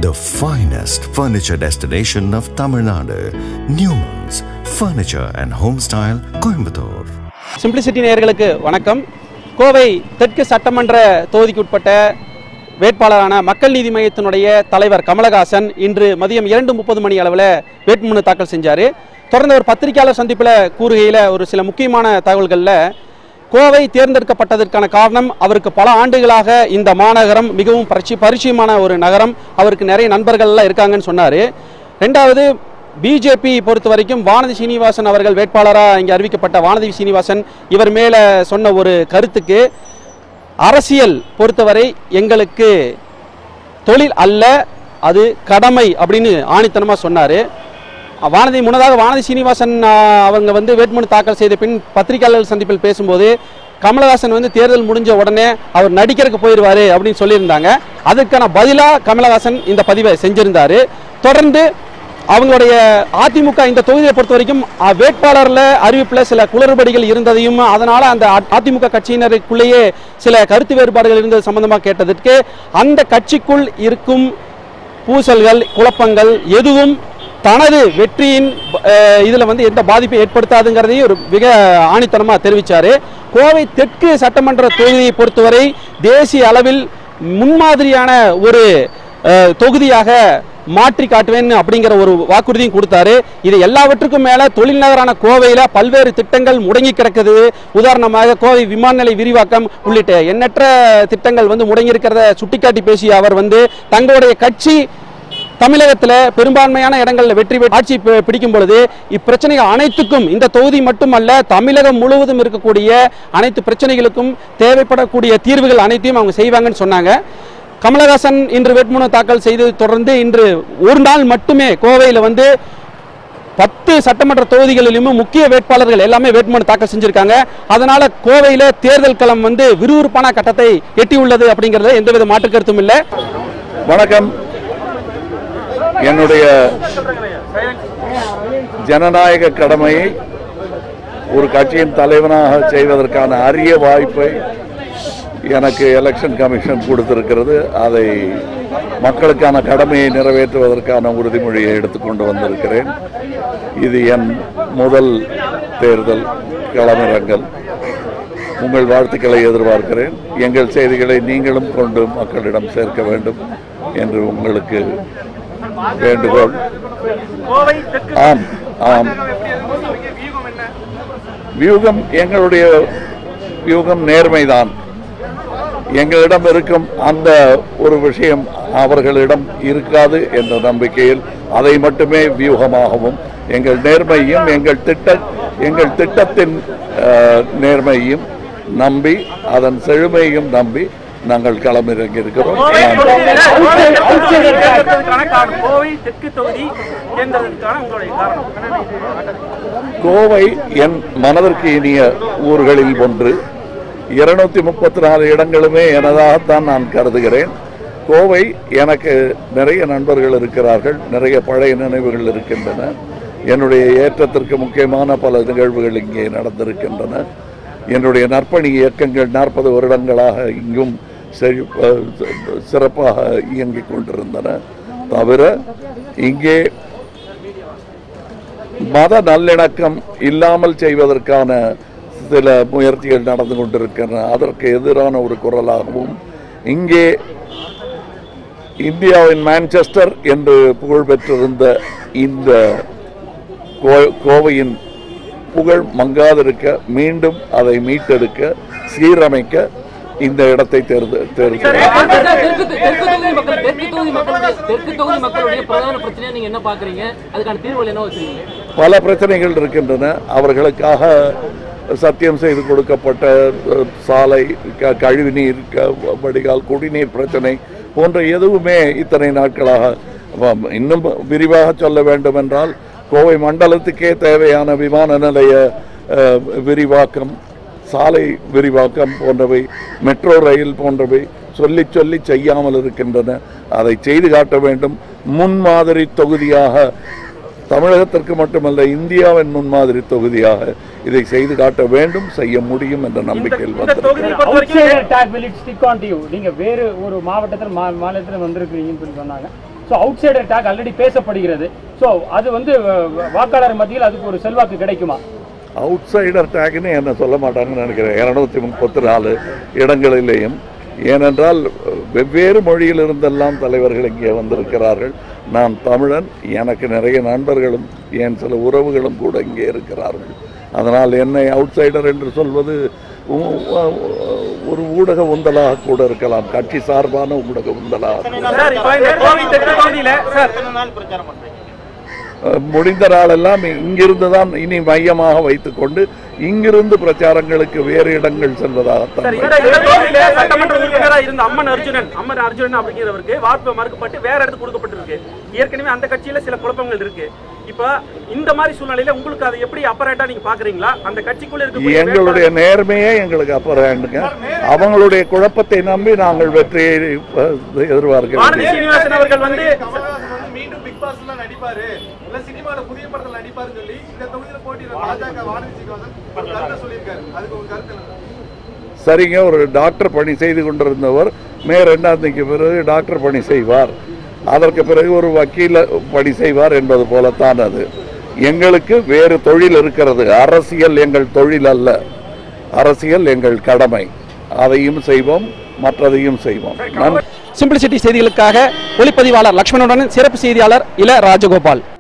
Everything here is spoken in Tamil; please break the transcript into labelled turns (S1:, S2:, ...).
S1: the finest furniture destination of Tamil Nadu, Newman's Furniture and Homestyle, Coimbatore.
S2: Simplicity நேயர்களுக்கு வணக்கம் கோவை தெற்கு சட்டமன்ற தொகுதிக்கு உட்பட்ட வேட்பாளரான மக்கள் நீதி மையத்தினுடைய தலைவர் கமலஹாசன் இன்று மதியம் இரண்டு முப்பது மணி அளவில் வேட்புமனு தாக்கல் செஞ்சார் தொடர்ந்து ஒரு பத்திரிகையாளர் சந்திப்பில் கூறுகையில் ஒரு சில முக்கியமான தகவல்களில் கோவை தேர்ந்தெடுக்கப்பட்டதற்கான காரணம் அவருக்கு பல ஆண்டுகளாக இந்த மாநகரம் மிகவும் பரிச்சு பரிச்சயமான ஒரு நகரம் அவருக்கு நிறைய நண்பர்கள்லாம் இருக்காங்கன்னு சொன்னார் ரெண்டாவது பிஜேபி பொறுத்த வரைக்கும் வானதி சீனிவாசன் அவர்கள் வேட்பாளராக இங்கே அறிவிக்கப்பட்ட வானதி சீனிவாசன் இவர் மேலே சொன்ன ஒரு கருத்துக்கு அரசியல் பொறுத்தவரை எங்களுக்கு தொழில் அல்ல அது கடமை அப்படின்னு ஆணித்தனமாக சொன்னார் வானதி முன்னதாக வானதி சீனிவாசன் ஆ, அவங்க வந்து வேட்புமனு தாக்கல் செய்த பின் பத்திரிகையாளர்கள் சந்திப்பில் பேசும்போது கமலஹாசன் வந்து தேர்தல் முடிஞ்ச உடனே அவர் நடிக்கிறதுக்கு போயிடுவார் அப்படின்னு சொல்லியிருந்தாங்க அதுக்கான பதிலாக கமலஹாசன் இந்த பதிவை செஞ்சிருந்தார் தொடர்ந்து அவங்களுடைய அதிமுக இந்த தொகுதியை பொறுத்த வரைக்கும் அ, வேட்பாளர்ல அறிவிப்புல சில குளறுபடிகள் இருந்ததையும் அதனால அந்த அ- அதிமுக கட்சியினருக்குள்ளேயே சில கருத்து வேறுபாடுகள் இருந்தது சம்பந்தமாக கேட்டதற்கு அந்த கட்சிக்குள் இருக்கும் பூசல்கள் குழப்பங்கள் எதுவும் தனது வெற்றியின் அஹ், இதுல வந்து எந்த பாதிப்பை ஏற்படுத்தாதுங்கிறதையும் ஒரு மிக ஆணித்தனமாக தெரிவித்தார் கோவை தெற்கு சட்டமன்ற தொகுதியை பொறுத்தவரை தேசிய அளவில் முன்மாதிரியான ஒரு அஹ், தொகுதியாக மாற்றி காட்டுவேன் அப்படிங்கிற ஒரு வாக்குறுதியும் கொடுத்தாரு இது எல்லாவற்றுக்கும் மேல தொழில் நகரான கோவையில பல்வேறு திட்டங்கள் முடங்கி கிடக்குது உதாரணமாக கோவை விமான நிலைய விரிவாக்கம் உள்ளிட்ட எண்ணற்ற திட்டங்கள் வந்து முடங்கி இருக்கிறத சுட்டிக்காட்டி பேசிய அவர் வந்து தங்களுடைய கட்சி தமிழகத்தில் பெரும்பான்மையான இடங்களில் வெற்றி பெற்று ஆட்சி பி- பிடிக்கும் பொழுது இப்பிரச்சனைகள் அனைத்துக்கும் இந்த தொகுதி மட்டுமல்ல தமிழகம் முழுவதும் இருக்கக்கூடிய அனைத்து பிரச்சனைகளுக்கும் தேவைப்படக்கூடிய தீர்வுகள் அனைத்தையும் அவங்க செய்வாங்கன்னு சொன்னாங்க கமலஹாசன் இன்று வேட்புமனு தாக்கல் செய்து தொடர்ந்து இன்று ஒரு நாள் மட்டுமே கோவையில் வந்து பத்து சட்டமன்ற தொகுதிகளிலுமே முக்கிய வேட்பாளர்கள் எல்லாமே வேட்புமனு தாக்கல் செஞ்சிருக்காங்க அதனால கோவையில தேர்தல் களம் வந்து விறுவிறுப்பான கட்டத்தை எட்டியுள்ளது அப்படிங்கறதுல எந்தவித மாற்று கருத்தும் இல்லை
S3: வணக்கம் என்னுடைய ஜனநாயக கடமையை ஒரு கட்சியின் தலைவனாக செய்வதற்கான அரிய வாய்ப்பை எனக்கு எலெக்ஷன் கமிஷன் கொடுத்திருக்கிறது அதை மக்களுக்கான கடமையை நிறைவேற்றுவதற்கான உறுதிமொழியை எடுத்துக்கொண்டு வந்திருக்கிறேன் இது என் முதல் தேர்தல் களமிறங்கல் உங்கள் வாழ்த்துக்களை எதிர்பார்க்கிறேன் எங்கள் செய்திகளை நீங்களும் கொண்டு மக்களிடம் சேர்க்க வேண்டும் என்று உங்களுக்கு வேண்டுகோள் ஆம் ஆம் வியூகம் எங்களுடைய வியூகம் நேர்மைதான் எங்களிடம் இருக்கும் அந்த ஒரு விஷயம் அவர்களிடம் இருக்காது என்ற நம்பிக்கையில் அதை மட்டுமே வியூகமாகவும் எங்கள் நேர்மையும் எங்கள் திட்ட எங்கள் திட்டத்தின் அஹ், நேர்மையும் நம்பி அதன் செழுமையும் நம்பி நாங்கள் களமிறங்கி இருக்கிறோம்
S2: கோவை தெற்கு தொகுதி தேர்ந்தெடுத்ததுக்கான உங்களுடைய காரணம்
S3: கோவை என் மனதிற்கு இனிய ஊர்களில் ஒன்று இருநூத்தி முப்பத்தி நாலு இடங்களுமே எனதாகத்தான் நான் கருதுகிறேன் கோவை எனக்கு நிறைய நண்பர்கள் இருக்கிறார்கள் நிறைய பழைய நினைவுகள் இருக்கின்றன என்னுடைய ஏற்றத்திற்கு முக்கியமான பல நிகழ்வுகள் இங்கே நடந்திருக்கின்றன என்னுடைய நற்பணி இயக்கங்கள் நாற்பது வருடங்களாக இங்கும் செழிப்ப சிறப்பாக இயங்கிக் கொண்டிருந்தன தவிர இங்கே மத நல்லிணக்கம் இல்லாமல் செய்வதற்கான சில முயற்சிகள் நடந்து கொண்டிருக்கின்றன அதற்கு எதிரான ஒரு குரலாகவும் இங்கே இந்தியாவின் மான்செஸ்டர் என்று புகழ் பெற்றிருந்த இந்த கோ- கோவையின் புகழ் மங்காதிருக்க மீண்டும் அதை மீட்டெடுக்க சீரமைக்க இந்த இடத்தை தேர்ந்து தேர்வு
S4: தெற்கு தெற்கு தொகுதி மக்கள் தெற்கு தொகுதி மக்களுடைய தெற்கு தொகுதி மக்களுடைய பிரதான பிரச்சனையை நீங்க என்ன பாக்குறீங்க அதுக்கான தீர்வுகள் என்ன வச்சிருக்கீங்க
S3: பல பிரச்சனைகள் இருக்கின்றன அவர்களுக்காக சத்தியம் செய்து கொடுக்கப்பட்ட அஹ், சாலை க- கழிவுநீர் க- வடிகால் குடிநீர் பிரச்சனை போன்ற எதுவுமே இத்தனை நாட்களாக வ- இன்னும் விரிவாக சொல்ல வேண்டும் என்றால் கோவை மண்டலத்துக்கே தேவையான விமான நிலைய அஹ், விரிவாக்கம் சாலை விரிவாக்கம் போன்றவை மெட்ரோ ரயில் போன்றவை சொல்லி சொல்லி செய்யாமல் இருக்கின்றன அதை செய்து காட்ட வேண்டும் முன்மாதிரி தொகுதியாக தமிழகத்திற்கு மட்டுமல்ல இந்தியாவின் முன்மாதிரி தொகுதியாக இதை செய்து காட்ட வேண்டும் செய்ய முடியும் என்ற நம்பிக்கையில் வந்திருக்கிறேன்
S5: outsider tag will it stick on to you நீங்க வேறு ஒரு மாவட்டத்தில் மா மாநிலத்தில் வந்திருக்கிறீங்கன்னு சொல்லி சொன்னாங்க so outsider tag already பேசப்படுகிறது ஸோ அது வந்து அஹ், வாக்காளர் மத்தியில் அதுக்கு ஒரு செல்வாக்கு கிடைக்குமா
S3: அவுட் சைடர் டேக்னு என்ன சொல்ல மாட்டாங்கன்னு நினைக்கிறேன் இரநூத்தி முப்பத்தி நாலு இடங்களிலேயும் ஏனென்றால் வெவ்வேறு மொழியிலிருந்தெல்லாம் தலைவர்கள் இங்கே வந்திருக்கிறார்கள் நான் தமிழன் எனக்கு நிறைய நண்பர்களும் என் சில உறவுகளும் கூட இங்கே இருக்கிறார்கள் அதனால் என்னை அவுட் சைடர் என்று சொல்வது உ- உ- ஒரு ஊடக உந்தலாக கூட இருக்கலாம் கட்சி சார்பான ஊடக உந்தலாக கூட.
S2: சார் இப்போ இந்த கோவை தெற்கு பகுதியில சார்
S3: அஹ், முடிந்த நாளெல்லாம் இங்கிருந்து தான் இனி மையமாக வைத்துக்கொண்டு இங்கிருந்து பிரச்சாரங்களுக்கு வேறு இடங்கள் செல்வதாகத்தான்
S2: சார் இந்த இந்த தொகுதியில சட்டமன்ற உறுப்பினரா இருந்த அம்மன் அர்ஜுனன் அம்மன் அர்ஜுனன் அப்படிங்கிறவருக்கு வாய்ப்பு மறுக்கப்பட்டு வேற இடத்துக்கு கொடுக்கப்பட்டிருக்கு ஏற்கனவே அந்த கட்சியில சில குழப்பங்கள் இருக்கு இப்ப இந்த மாதிரி சூழ்நிலையில உங்களுக்கு அதை எப்படி அப்பரேட்டா நீங்க பாக்குறீங்களா அந்த கட்சிக்குள்ள இருக்க
S3: எங்களுடைய நேர்மையே எங்களுக்கு அப்புறங்க அவங்களுடைய குழப்பத்தை நம்பி நாங்கள் வெற்றியை அஹ், எதிர்பார்க்கிறோம்
S2: வானதி சீனிவாசன் அவர்கள் வந்து
S6: கமலஹாசன் வந்து மீண்டும் பிக் பாஸ்ல நடிப்பாரு இல்ல சினிமால புதிய படத்துல நடிப்பாருன்னு சொல்லி இந்த தொகுதியில போட்டியிட பாஜக வானதி சீனிவாசன் ஒரு கருத்தை சொல்லியிருக்காரு அதுக்கு ஒரு கருத்து என்ன
S3: சரிங்க ஒரு டாக்டர் பணி செய்து கொண்டிருந்தவர் மே ரெண்டாம் தேதிக்கு பிறகு டாக்டர் பணி செய்வார் அதற்கு பிறகு ஒரு வக்கீல பணி செய்வார் என்பது போலத்தான் அது எங்களுக்கு வேறு தொழில் இருக்கிறது அரசியல் எங்கள் தொழில் அல்ல அரசியல் எங்கள் கடமை அதையும் செய்வோம் மற்றதையும் செய்வோம் நன்றி
S2: சிம்பிளிசிட்டி செய்திகளுக்காக ஒளிப்பதிவாளர் லட்சுமணனுடன் சிறப்பு செய்தியாளர் இள ராஜகோபால்